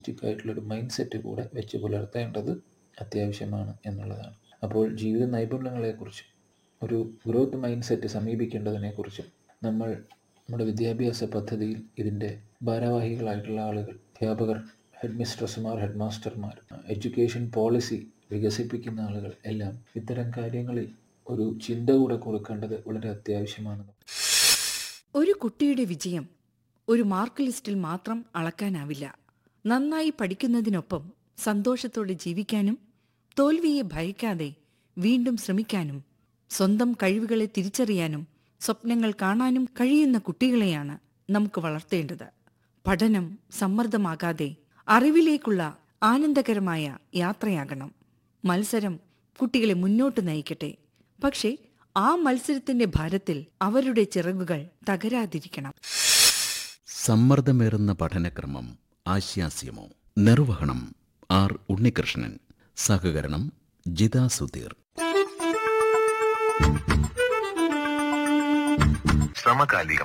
ആയിട്ടുള്ളൊരു mind set കൂടെ വെച്ച് പുലർത്തേണ്ടത് അത്യാവശ്യമാണ് എന്നുള്ളതാണ് അപ്പോൾ ജീവിത നൈപുണ്യങ്ങളെക്കുറിച്ചും ഒരു ഗ്രോത്ത് മൈൻഡ് സെറ്റ് സമീപിക്കേണ്ടതിനെക്കുറിച്ചും നമ്മൾ നമ്മുടെ വിദ്യാഭ്യാസ പദ്ധതിയിൽ ഇതിൻ്റെ ഭാരവാഹികളായിട്ടുള്ള ആളുകൾ അധ്യാപകർ ഹെഡ് മിസ്ട്രസ്സുമാർ ഹെഡ് മാസ്റ്റർമാർ എഡ്യൂക്കേഷൻ പോളിസി വികസിപ്പിക്കുന്ന ആളുകൾ എല്ലാം ഇത്തരം കാര്യങ്ങളിൽ ഒരു ചിന്ത കൂടെ കൊടുക്കേണ്ടത് വളരെ അത്യാവശ്യമാണ് ഒരു കുട്ടിയുടെ വിജയം ഒരു മാർക്ക് ലിസ്റ്റിൽ മാത്രം അളക്കാനാവില്ല നന്നായി പഠിക്കുന്നതിനൊപ്പം സന്തോഷത്തോടെ ജീവിക്കാനും തോൽവിയെ ഭയക്കാതെ വീണ്ടും ശ്രമിക്കാനും സ്വന്തം കഴിവുകളെ തിരിച്ചറിയാനും സ്വപ്നങ്ങൾ കാണാനും കഴിയുന്ന കുട്ടികളെയാണ് നമുക്ക് വളർത്തേണ്ടത് പഠനം സമ്മർദ്ദമാകാതെ അറിവിലേക്കുള്ള ആനന്ദകരമായ യാത്രയാകണം മത്സരം കുട്ടികളെ മുന്നോട്ട് നയിക്കട്ടെ പക്ഷേ ആ മത്സരത്തിന്റെ ഭാരത്തിൽ അവരുടെ ചിറകുകൾ തകരാതിരിക്കണം സമ്മർദ്ദമേറുന്ന പഠനക്രമം ആശാസ്യമോ നിർവഹണം ആർ ഉണ്ണികൃഷ്ണൻ സഹകരണം ജിതാ സുധീർ സമകാലികം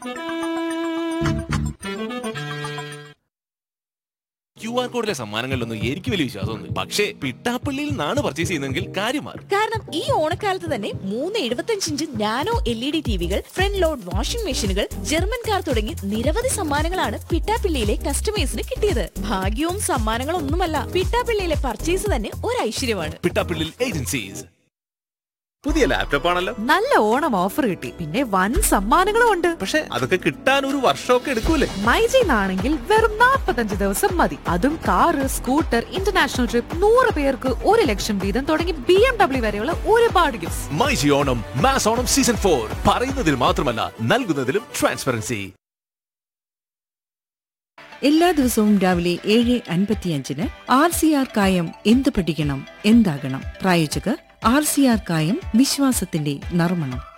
ക്യു ആർ കോഡിലെ സമ്മാനങ്ങളിലൊന്നും എനിക്ക് വലിയ വിശ്വാസമൊന്നും പക്ഷേ പിട്ടാപ്പള്ളിയിൽ നിന്നാണ് പർച്ചേസ് ചെയ്യുന്നതെങ്കിൽ കാര്യം മാറും കാരണം ഈ ഓണക്കാലത്ത് തന്നെ മൂന്ന് എഴുപത്തഞ്ച് inch nano L E D ടിവികൾ ഫ്രണ്ട് ലോഡ് വാഷിംഗ് മെഷീനുകൾ ജർമ്മൻ കാർ തുടങ്ങി നിരവധി സമ്മാനങ്ങളാണ് പിട്ടാപ്പിള്ളിയിലെ കസ്റ്റമേഴ്സിന് കിട്ടിയത് ഭാഗ്യവും സമ്മാനങ്ങളും ഒന്നുമല്ല പിട്ടാപ്പിള്ളിയിലെ പർച്ചേസ് തന്നെ ഒരു ഐശ്വര്യമാണ് പിട്ടാപ്പള്ളിയിൽ ഏജൻസീസ് പുതിയ ലാപ്ടോപ്പ് ആണല്ലോ നല്ല ഓണം ഓഫർ കിട്ടി പിന്നെ വൻ സമ്മാനങ്ങളും ഉണ്ട് പക്ഷെ അതൊക്കെ കിട്ടാൻ ഒരു വർഷമൊക്കെ എടുക്കൂലേ മൈജിന്നാണെങ്കിൽ വെറും 45 ദിവസം മതി അതും കാറ് സ്കൂട്ടർ ഇന്റർനാഷണൽ ട്രിപ്പ് നൂറ് പേർക്ക് ഒരു ലക്ഷം വീതം തുടങ്ങി ബി എം ഡബ്ല്യു വരെയുള്ള ഒരുപാട് gift MyG Onam mass Onam season for പറയുന്നതിൽ മാത്രമല്ല നൽകുന്നതിലും ട്രാൻസ്പെറൻസി എല്ലാ ദിവസവും രാവിലെ ഏഴ് അൻപത്തിയഞ്ചിന് ആർ സി ആർ കായം എന്ത് പഠിക്കണം എന്താകണം പ്രായോജകർ ആർ സി ആർ കായം വിശ്വാസത്തിന്റെ നർമ്മണം